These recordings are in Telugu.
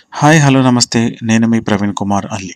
హాయ్ హలో నమస్తే నేను మీ ప్రవీణ్ కుమార్ అల్లి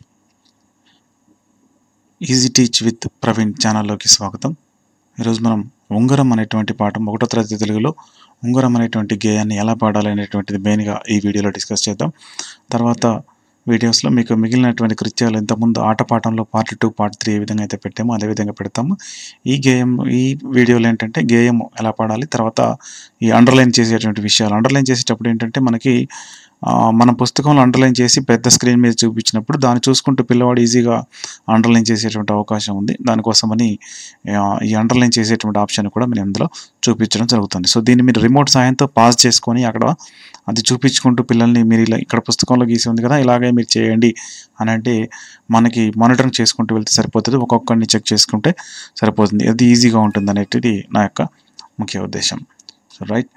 ఈజీ టీచ్ విత్ ప్రవీణ్ ఛానల్లోకి స్వాగతం ఈరోజు మనం ఉంగరం అనేటువంటి పాఠం ఒకటో తరగతి తెలుగులో ఉంగరం అనేటువంటి గేయాన్ని ఎలా పాడాలి అనేటువంటిది మెయిన్గా ఈ వీడియోలో డిస్కస్ చేద్దాం తర్వాత వీడియోస్లో మీకు మిగిలినటువంటి కృత్యాలు ఇంతకుముందు ఆట పాఠంలో పార్ట్ టూ పార్ట్ త్రీ ఏ విధంగా అయితే పెట్టామో అదే విధంగా పెడతాము ఈ గేయం ఈ వీడియోలో ఏంటంటే గేయం ఎలా పాడాలి తర్వాత ఈ అండర్లైన్ చేసేటువంటి విషయాలు అండర్లైన్ చేసేటప్పుడు ఏంటంటే మనకి ఆ, మన పుస్తకంలో అండర్లైన్ చేసి పెద్ద స్క్రీన్ మీద చూపించినప్పుడు దాన్ని చూసుకుంటూ పిల్లవాడు ఈజీగా అండర్లైన్ చేసేటువంటి అవకాశం ఉంది దానికోసమని ఆ, ఈ అండర్లైన్ చేసేటువంటి ఆప్షన్ కూడా నేను ఇందులో చూపించడం జరుగుతుంది సో దీన్ని మీరు రిమోట్ సాయంతో పాస్ చేసుకొని అక్కడ అది చూపించుకుంటూ పిల్లల్ని మీరు ఇలా ఇక్కడ పుస్తకంలో గీసి ఉంది కదా ఇలాగే మీరు చేయండి అని అంటే మనకి మానిటరింగ్ చేసుకుంటూ వెళ్తే సరిపోతుంది ఒక్కొక్కరిని చెక్ చేసుకుంటే సరిపోతుంది అది ఈజీగా ఉంటుంది అనేటిది నా యొక్క ముఖ్య ఉద్దేశం సో రైట్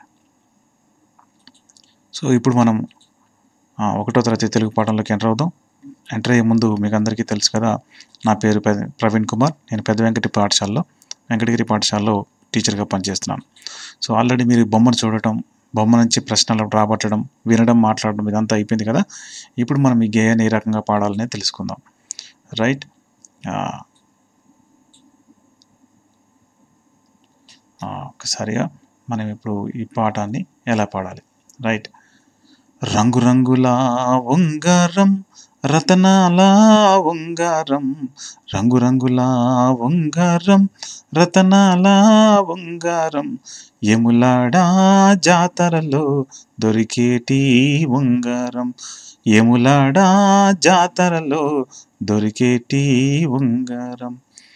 సో ఇప్పుడు మనం ఆ, ఒకటో తరగతి తెలుగు పాఠంలోకి ఎంటర్ అవుదాం ఎంటర్ అయ్యే ముందు మీకు అందరికీ తెలుసు కదా నా పేరు పె- ప్రవీణ్ కుమార్ నేను పెద్ద వెంకటి పాఠశాలలో వెంకటగిరి పాఠశాలలో టీచర్గా పనిచేస్తున్నాను సో ఆల్రెడీ మీరు ఈ బొమ్మను చూడటం బొమ్మ నుంచి ప్రశ్నలు రాబట్టడం వినడం మాట్లాడడం ఇదంతా అయిపోయింది కదా ఇప్పుడు మనం ఈ గేయాన్ని ఏ రకంగా పాడాలనే తెలుసుకుందాం రైట్ ఒకసారిగా మనం ఇప్పుడు ఈ పాఠాన్ని ఎలా పాడాలి రైట్ రంగురంగుల ఉంగారం రతనాల ఉంగారం రంగురంగుల ఉంగారం రతనాల ఉంగారం ఎములాడా జాతరలో దొరికేటి ఉంగారం ఎములాడా జాతరలో దొరికేటి ఉంగారం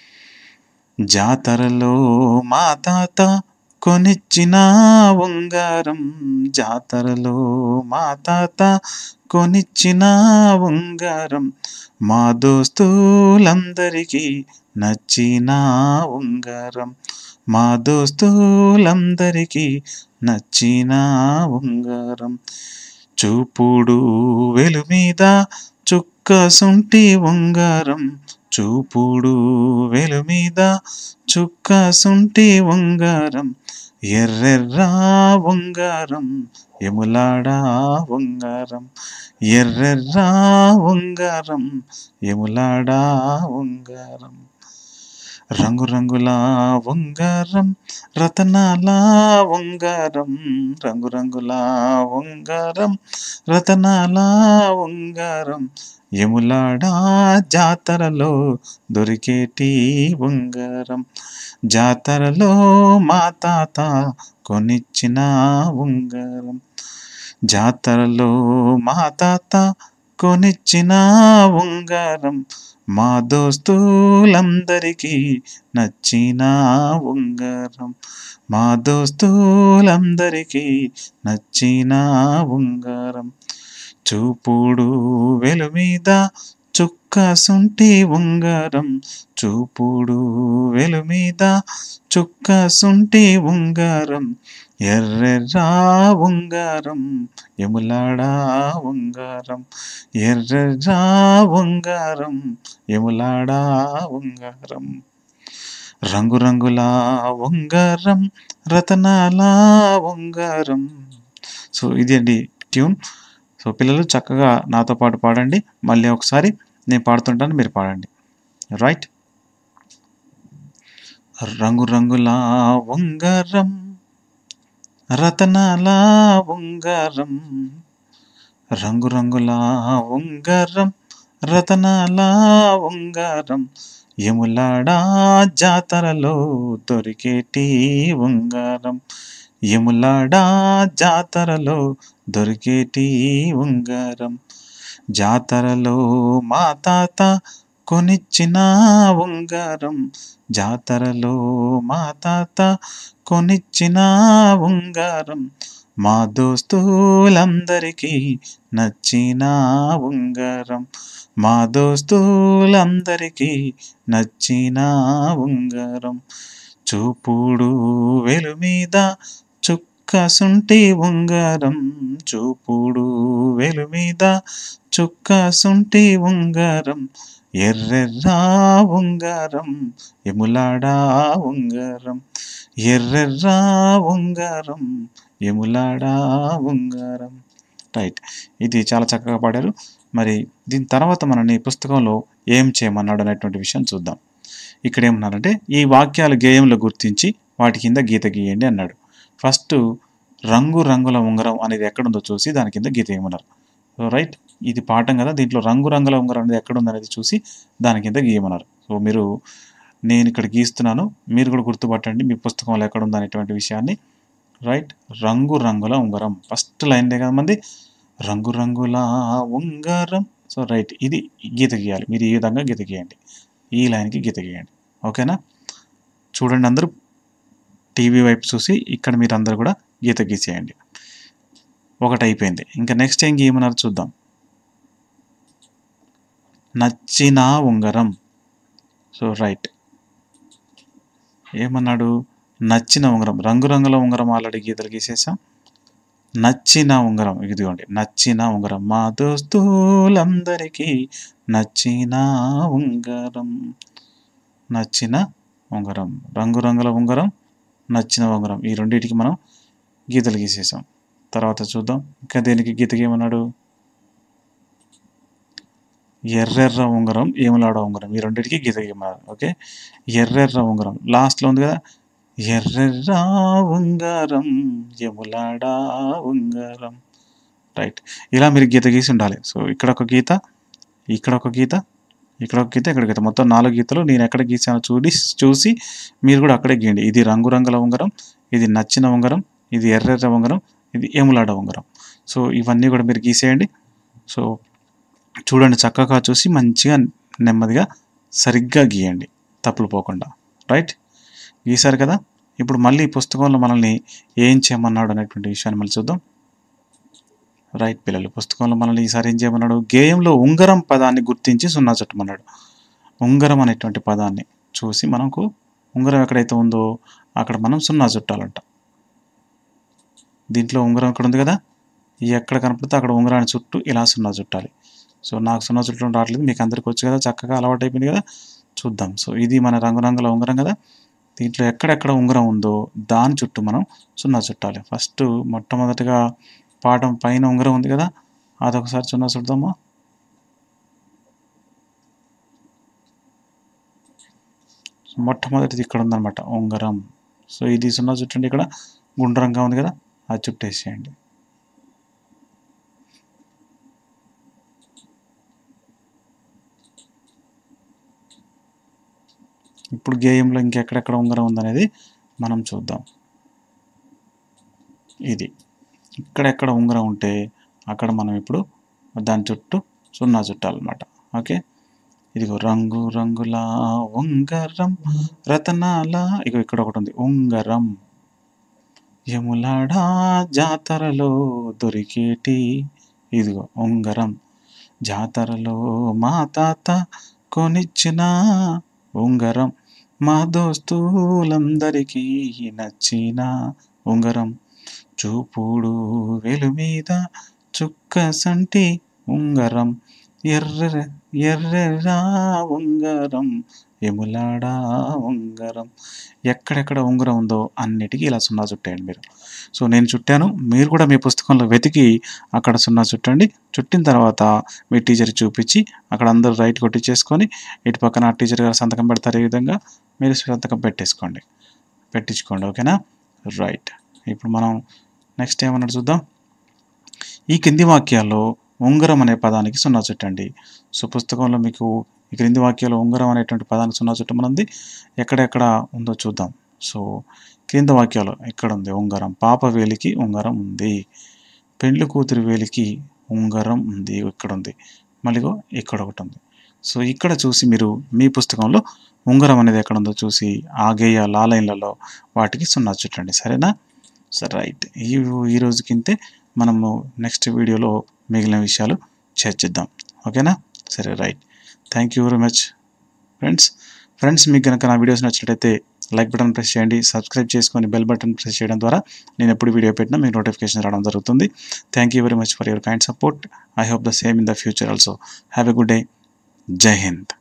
జాతరలో మా తాత కొనిచ్చిన ఉంగారం జాతరలో మా తాత కొనిచ్చిన ఉంగారం మా దోస్తులందరికీ నచ్చిన ఉంగారం మా దోస్తులందరికీ నచ్చిన ఉంగారం చూపుడు వెలు మీద చుక్క సుంటి ఉంగారం చూపుడు వెలు మీద చుక్క సుంటి ఉంగారం ఎర్రెర్రా ఉంగారం ఎములాడా ఉంగారం ఎర్రెర్రా ఉంగారం ఎములాడా ఉంగారం రంగురంగుల ఉంగారం రతనాల ఉంగారం రంగురంగుల ఉంగారం రతనాల ఉంగారం ఎములాడా జాతరలో దొరికేటి ఉంగారం జాతరలో మా తాత కొనిచ్చిన ఉంగారం జాతరలో మా తాత కొనిచ్చిన ఉంగారం మా దోస్తులందరికీ నచ్చిన ఉంగారం మా దోస్తులందరికీ నచ్చిన ఉంగారం చూపుడు వెలు మీద చుక్క సుంటి ఉంగారం చూపుడు వెలు మీద చుక్క సుంటి ఉంగారం ఎర్రెర్రా ఉంగారం ఎములాడా ఉంగారం ఎర్రెర్రా ఉంగారం ఎములాడా ఉంగారం రంగురంగుల ఉంగారం రతనాల ఉంగారం సో ఇది అండి ట్యూన్ సో పిల్లలు చక్కగా నాతో పాటు పాడండి మళ్ళీ ఒకసారి నేను పాడుతుంటాను మీరు పాడండి రైట్ రంగురంగుల ఉంగారం రతనాల ఉంగారం రంగురంగుల ఉంగారం రతనాల ఉంగారం ఎములాడా జాతరలో దొరికేటి ఉంగారం ఎములాడా జాతరలో దొరికేటి ఉంగారం జాతరలో మా తాత కొనిచ్చిన ఉంగారం జాతరలో మా తాత కొనిచ్చిన ఉంగారం మా దోస్తులందరికీ నచ్చిన ఉంగారం మా దోస్తులందరికీ నచ్చిన ఉంగారం చూపుడు వెలు మీద చుక్క సుంటి ఉంగారం చూపుడు వెలు మీద చుక్క సుంటి ఉంగారం ఎర్రెర్రా ఉంగారం ఎములాడా ఉంగారం ఎర్రెర్రా ఉంగారం ఎములాడా ఉంగారం రైట్ ఇది చాలా చక్కగా పాడారు మరి దీని తర్వాత మనని పుస్తకంలో ఏం చేయమన్నాడు అనేటువంటి విషయం చూద్దాం ఇక్కడ ఏమన్నారంటే ఈ వాక్యాలు గేయంలో గుర్తించి వాటి కింద గీత గీయండి అన్నాడు ఫస్ట్ రంగు రంగుల ఉంగరం అనేది ఎక్కడుందో చూసి దాని కింద గీత గీయమన్నారు సో రైట్ ఇది పాఠం కదా దీంట్లో రంగు రంగుల ఉంగరం అనేది ఎక్కడుంది అనేది చూసి దాని కింద గీయమన్నారు సో మీరు నేను ఇక్కడ గీస్తున్నాను మీరు కూడా గుర్తుపట్టండి మీ పుస్తకంలో ఎక్కడుంది అనేటువంటి విషయాన్ని రైట్ రంగు రంగుల ఉంగరం ఫస్ట్ లైన్దే కదా మంది రంగు రంగుల ఉంగరం సో రైట్ ఇది గీత గీయాలి మీరు ఈ విధంగా గీత గీయండి ఈ లైన్కి గీత గీయండి ఓకేనా చూడండి అందరూ టీవీ వైపు చూసి ఇక్కడ మీరు అందరూ కూడా గీత గీసేయండి ఒకటి అయిపోయింది ఇంకా నెక్స్ట్ ఏం గీయమన్నారు చూద్దాం నచ్చిన ఉంగరం సో రైట్ ఏమన్నాడు నచ్చిన ఉంగరం రంగురంగుల ఉంగరం ఆల్రెడీ గీతలు గీసేసాం నచ్చిన ఉంగరం ఇదిగోండి నచ్చిన ఉంగరం మా దోస్తులందరికీ నచ్చిన ఉంగరం నచ్చిన ఉంగరం రంగురంగుల ఉంగరం నచ్చిన ఉంగరం ఈ రెండింటికి మనం గీతలు గీసేసాం తర్వాత చూద్దాం ఇంకా దేనికి గీత గీయమన్నాడు ఎర్రెర్ర ఉంగరం ఏములాడ ఉంగరం ఈ రెండింటికి గీత గీయమన్నారు ఓకే ఎర్రెర్ర ఉంగరం లాస్ట్లో ఉంది కదా ఎర్రెర్ర ఉంగరం ఎములాడా ఉంగరం రైట్ ఇలా మీరు గీత గీసి ఉండాలి సో ఇక్కడ ఒక గీత ఇక్కడ ఒక గీత ఇక్కడ ఒక గీత ఇక్కడ గీత మొత్తం నాలుగు గీతలు నేను ఎక్కడ గీసానో చూడి చూసి మీరు కూడా అక్కడే గీయండి ఇది రంగురంగుల ఉంగరం ఇది నచ్చిన ఉంగరం ఇది ఎర్రెర్ర ఉంగరం ఇది ఏములాడ ఉంగరం సో ఇవన్నీ కూడా మీరు గీసేయండి సో చూడండి చక్కగా చూసి మంచిగా నెమ్మదిగా సరిగ్గా గీయండి తప్పులు పోకుండా రైట్ గీశారు కదా ఇప్పుడు మళ్ళీ ఈ పుస్తకంలో మనల్ని ఏం చేయమన్నాడు అనేటువంటి విషయాన్ని మళ్ళీ చూద్దాం రైట్ పిల్లలు పుస్తకంలో మనల్ని ఈసారి ఏం చేయమన్నాడు గేయంలో ఉంగరం పదాన్ని గుర్తించి సున్నా చుట్టమన్నాడు ఉంగరం అనేటువంటి పదాన్ని చూసి మనకు ఉంగరం ఎక్కడైతే ఉందో అక్కడ మనం సున్నా చుట్టాలంట దీంట్లో ఉంగరం ఇక్కడ ఉంది కదా ఈ ఎక్కడ కనపడితే అక్కడ ఉంగరాన్ని చుట్టూ ఇలా సున్నా చుట్టాలి సో నాకు సున్నా చుట్టడం రావట్లేదు మీకు అందరికి వచ్చు కదా చక్కగా అలవాటు అయిపోయింది కదా చూద్దాం సో ఇది మన రంగురంగుల ఉంగరం కదా దీంట్లో ఎక్కడెక్కడ ఉంగరం ఉందో దాని చుట్టూ మనం సున్నా చుట్టాలి ఫస్ట్ మొట్టమొదటిగా పాఠం పైన ఉంగరం ఉంది కదా అదొకసారి సున్నా చుడదామా మొట్టమొదటిది ఇక్కడ ఉందన్నమాట ఉంగరం సో ఇది సున్నా చుట్టండి ఇక్కడ గుండ్రంగా ఉంది కదా అది చుట్టేసేయండి ఇప్పుడు గేయంలో ఇంకెక్కడెక్కడ ఉంగరం ఉందనేది మనం చూద్దాం ఇది ఇక్కడెక్కడ ఉంగరం ఉంటే అక్కడ మనం ఇప్పుడు దాని చుట్టూ సున్నా చుట్టాలన్నమాట ఓకే ఇదిగో రంగు రంగుల ఉంగరం రతనాల ఇగో ఇక్కడ ఒకటి ఉంది ఉంగరం యములాడా జాతరలో దొరికేటి ఇదిగో ఉంగరం జాతరలో మా తాత కొనిచ్చిన ఉంగరం మా దోస్తులందరికీ నచ్చిన ఉంగరం చూపుడు వెలు మీద చుక్క సంటి ఉంగరం ఎర్ర ఎర్రెరా ఉంగరం ఎములాడా ఉంగరం ఎక్కడెక్కడ ఉంగరం ఉందో అన్నిటికీ ఇలా సున్నా చుట్టేయండి మీరు సో నేను చుట్టాను మీరు కూడా మీ పుస్తకంలో వెతికి అక్కడ సున్నా చుట్టండి చుట్టిన తర్వాత మీ టీచర్కి చూపించి అక్కడ అందరూ రైట్ కొట్టించేసుకొని ఇటు పక్కన టీచర్ గారు సంతకం పెడతారు ఈ విధంగా మీరు సంతకం పెట్టేసుకోండి పెట్టించుకోండి ఓకేనా రైట్ ఇప్పుడు మనం నెక్స్ట్ ఏమన్నట్టు చూద్దాం ఈ కింది వాక్యాల్లో ఉంగరం అనే పదానికి సున్నా చుట్టండి సో పుస్తకంలో మీకు ఈ క్రింది వాక్యాల్లో ఉంగరం అనేటువంటి పదానికి సున్నా చుట్టమనుంది ఎక్కడెక్కడ ఉందో చూద్దాం సో క్రింద వాక్యాలు ఎక్కడ ఉంది ఉంగరం పాప వేలికి ఉంగరం ఉంది పెండ్లి కూతురు వేలికి ఉంగరం ఉంది ఇక్కడ ఉంది మళ్ళీగో ఇక్కడ ఒకటి ఉంది సో ఇక్కడ చూసి మీరు మీ పుస్తకంలో ఉంగరం అనేది ఎక్కడ ఉందో చూసి ఆ గేయ లా లైన్లలో వాటికి సున్నా చుట్టండి సరేనా సరే రైట్ ఈ ఈ రోజుకింతే మనము నెక్స్ట్ వీడియోలో మిగిలిన విషయాలు చర్చిద్దాం ఓకేనా సరే right thank you very much friends friends మీకు కనుక నా వీడియోస్ నచ్చినట్లయితే లైక్ బటన్ ప్రెస్ చేయండి సబ్స్క్రైబ్ చేసుకొని బెల్ బటన్ ప్రెస్ చేయడం ద్వారా నేను ఎప్పుడు వీడియో పెట్టినా మీకు నోటిఫికేషన్ రావడం జరుగుతుంది thank you very much for your kind support I hope the same in the future also have a good day జై హింద్